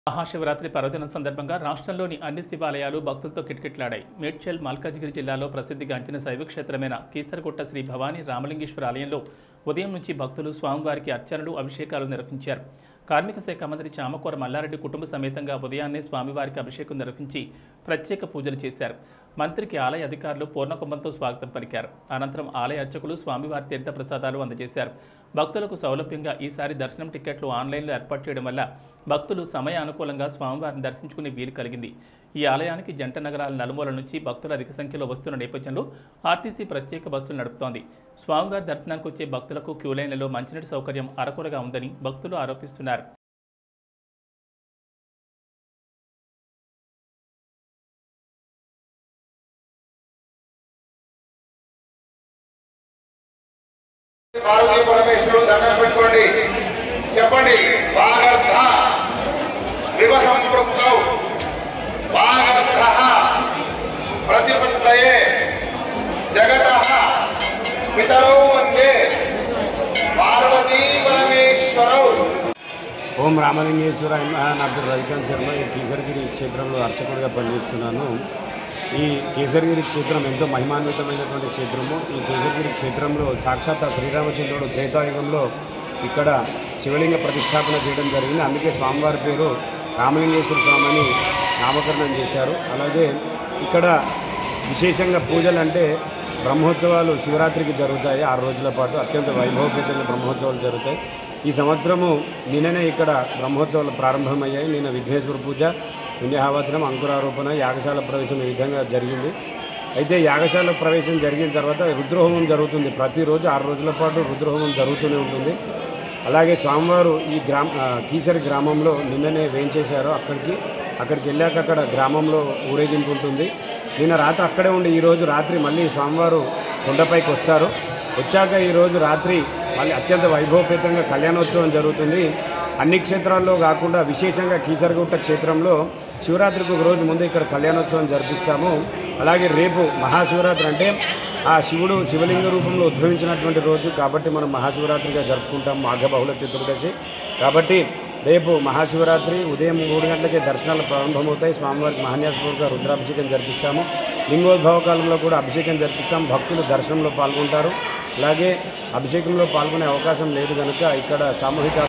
మహాశివరాత్రి పర్వదినం సందర్భంగా రాష్ట్రంలోని అన్ని శివాలయాలు భక్తులతో కిటకిటలాడాయి మేడ్చల్ మల్కాజ్గిరి జిల్లాలో ప్రసిద్ధిగాంచిన శైవక్షేత్రమైన కీసరగుట్ట శ్రీ భవానీ రామలింగేశ్వర ఆలయంలో ఉదయం నుంచి భక్తులు స్వామివారికి అర్చనలు అభిషేకాలు నిర్వహించారు కార్మిక శాఖ మంత్రి చామకూర మల్లారెడ్డి కుటుంబ సమేతంగా ఉదయాన్నే స్వామివారికి అభిషేకం నిర్వహించి ప్రత్యేక పూజలు చేశారు మంత్రికి ఆలయ అధికారులు పూర్ణకుంభంతో స్వాగతం పలికారు అనంతరం ఆలయ అర్చకులు స్వామివారి తీర్థ ప్రసాదాలు అందజేశారు భక్తులకు సౌలభ్యంగా ఈసారి దర్శనం టికెట్లు ఆన్లైన్లో ఏర్పాటు చేయడం వల్ల భక్తులు సమయ అనుకూలంగా స్వామివారిని దర్శించుకునే వీలు కలిగింది ఈ ఆలయానికి జంట నగరాల నలుమూల నుంచి భక్తులు అధిక సంఖ్యలో వస్తున్న నేపథ్యంలో ఆర్టీసీ ప్రత్యేక బస్సులు నడుపుతోంది స్వామివారి దర్శనానికి వచ్చే భక్తులకు క్యూ లైన్లలో మంచినీటి సౌకర్యం అరకొరగా ఉందని భక్తులు ఆరోపిస్తున్నారు పార్వతీ పరమేశ్వరుడు దండం పెట్టుకోండి చెప్పండి వాగర్థ వివహం పృక్తౌ వాగర్థ ప్రతిపత్తయే జగత పితరౌ వందే పార్వతీ పరమేశ్వరౌ ఓం రామలింగేశ్వర నా పేరు రవికాంత్ శర్మ ఈ కేసరిగిరి క్షేత్రంలో అర్చకుడిగా పనిచేస్తున్నాను ఈ కేసరిగిరి క్షేత్రం ఎంతో మహిమాన్వితమైనటువంటి క్షేత్రము ఈ కేసరిగిరి క్షేత్రంలో సాక్షాత్ ఆ శ్రీరామచంద్రుడు త్రేతాయుగంలో ఇక్కడ శివలింగ ప్రతిష్టాపన చేయడం జరిగింది అందుకే స్వామివారి పేరు రామలింగేశ్వర స్వామి అని నామకరణం చేశారు అలాగే ఇక్కడ విశేషంగా పూజలు అంటే బ్రహ్మోత్సవాలు శివరాత్రికి జరుగుతాయి ఆరు రోజుల పాటు అత్యంత వైభవపేతంగా బ్రహ్మోత్సవాలు జరుగుతాయి ఈ సంవత్సరము నిన్ననే ఇక్కడ బ్రహ్మోత్సవాలు ప్రారంభమయ్యాయి నిన్న విఘ్నేశ్వర పూజ పుణ్యహావచనం అంకురారోపణ యాగశాల ప్రవేశం ఈ విధంగా జరిగింది అయితే యాగశాల ప్రవేశం జరిగిన తర్వాత రుద్రహోమం జరుగుతుంది ప్రతిరోజు ఆరు రోజుల పాటు రుద్రహోమం జరుగుతూనే ఉంటుంది అలాగే స్వామివారు ఈ గ్రామ ఆ, కీసరి గ్రామంలో నిన్ననే వేయించేశారు అక్కడికి అక్కడికి వెళ్ళాక అక్కడ గ్రామంలో ఊరేగింపు ఉంటుంది నిన్న రాత్రి అక్కడే ఉండి ఈరోజు రాత్రి మళ్ళీ స్వామివారు కొండపైకి వస్తారు వచ్చాక ఈరోజు రాత్రి మళ్ళీ అత్యంత వైభవపేతంగా కళ్యాణోత్సవం జరుగుతుంది అన్ని క్షేత్రాల్లో కాకుండా విశేషంగా కీసరగుట్ట క్షేత్రంలో శివరాత్రికి ఒక రోజు ముందు ఇక్కడ కళ్యాణోత్సవం జరిపిస్తాము అలాగే రేపు మహాశివరాత్రి అంటే ఆ శివుడు శివలింగ రూపంలో ఉద్భవించినటువంటి రోజు కాబట్టి మనం మహాశివరాత్రిగా జరుపుకుంటాం మాఘ బహుళ చతుర్దశి కాబట్టి రేపు మహాశివరాత్రి ఉదయం మూడు గంటలకే దర్శనాలు ప్రారంభమవుతాయి స్వామివారికి మహాన్యాసపూర్వక రుద్రాభిషేకం జరిపిస్తాము లింగోద్భవ కాలంలో కూడా అభిషేకం జరిపిస్తాం భక్తులు దర్శనంలో పాల్గొంటారు అలాగే అభిషేకంలో పాల్గొనే అవకాశం లేదు కనుక ఇక్కడ సామూహిక